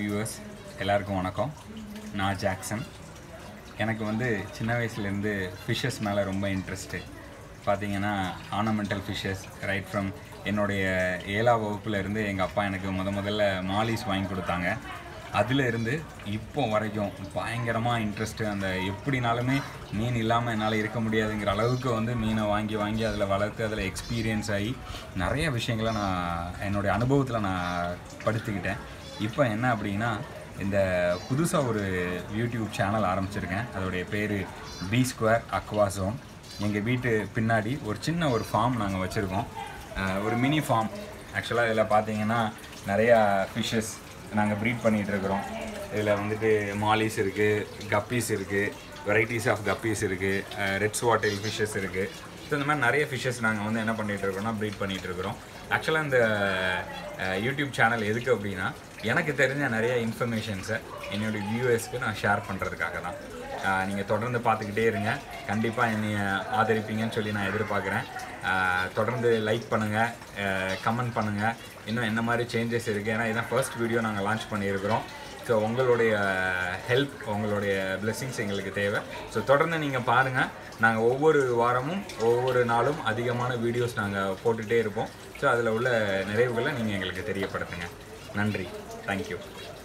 viewers எல்லாருக்கும் வணக்கம் நான் ஜாக்சன் எனக்கு வந்து சின்ன வயசுலேருந்து ஃபிஷ்ஷஸ் மேலே ரொம்ப இன்ட்ரெஸ்ட்டு பார்த்தீங்கன்னா ஆர்னமெண்டல் ஃபிஷ்ஷஸ் ரைட் ஃப்ரம் என்னுடைய ஏழாம் வகுப்புல இருந்து எங்கள் அப்பா எனக்கு முத முதல்ல மாலிஸ் வாங்கி கொடுத்தாங்க அதில் இருந்து இப்போ வரைக்கும் பயங்கரமாக இன்ட்ரெஸ்ட்டு அந்த எப்படினாலுமே மீன் இல்லாமல் என்னால் இருக்க முடியாதுங்கிற அளவுக்கு வந்து மீனை வாங்கி வாங்கி அதில் வளர்த்து அதில் எக்ஸ்பீரியன்ஸ் ஆகி நிறைய விஷயங்களை நான் என்னுடைய அனுபவத்தில் நான் படுத்திக்கிட்டேன் இப்போ என்ன அப்படின்னா இந்த புதுசாக ஒரு யூடியூப் சேனல் ஆரம்பிச்சிருக்கேன் அதோடைய பேர் பி ஸ்கொயர் அக்வாசோன் எங்கள் வீட்டு பின்னாடி ஒரு சின்ன ஒரு ஃபார்ம் நாங்கள் வச்சுருக்கோம் ஒரு மினி ஃபார்ம் ஆக்சுவலாக இதில் பார்த்தீங்கன்னா நிறையா ஃபிஷ்ஷஸ் நாங்கள் ப்ரீட் பண்ணிகிட்டு இருக்கிறோம் இதில் வந்துட்டு மாலிஸ் இருக்குது கப்பீஸ் இருக்குது வெரைட்டிஸ் ஆஃப் கப்பீஸ் இருக்குது ரெட் ஸ்வாட்டல் ஃபிஷ்ஷஸ் இருக்குது ஸோ இந்த மாதிரி நிறைய ஃபிஷ்ஷஸ் நாங்கள் வந்து என்ன பண்ணிகிட்டு இருக்கிறோம்னா ப்ரீட் பண்ணிகிட்டு இருக்கிறோம் ஆக்சுவலாக இந்த அஹ், யூடியூப் சேனல் எதுக்கு அப்படின்னா எனக்கு தெரிஞ்ச நிறைய இன்ஃபர்மேஷன்ஸை என்னுடைய வியூவர்ஸ்க்கு நான் ஷேர் பண்ணுறதுக்காக தான் நீங்கள் தொடர்ந்து பார்த்துக்கிட்டே இருங்க கண்டிப்பாக என்னை ஆதரிப்பீங்கன்னு சொல்லி நான் எதிர்பார்க்குறேன் ஆஹ் தொடர்ந்து லைக் பண்ணுங்கள் கமெண்ட் பண்ணுங்கள் இன்னும் என்ன மாதிரி சேஞ்சஸ் இருக்குது ஏன்னா இதான் ஃபர்ஸ்ட் வீடியோ நாங்கள் லான்ச் பண்ணியிருக்கிறோம் ஸோ உங்களுடைய ஹெல்ப் உங்களுடைய blessings எங்களுக்கு தேவை ஸோ தொடர்ந்து நீங்கள் பாருங்கள் நாங்கள் ஒவ்வொரு வாரமும் ஒவ்வொரு நாளும் அதிகமான வீடியோஸ் நாங்கள் போட்டுகிட்டே இருப்போம் ஸோ அதில் உள்ள நிறைவுகளை நீங்கள் எங்களுக்கு தெரியப்படுத்துங்க நன்றி தேங்க்யூ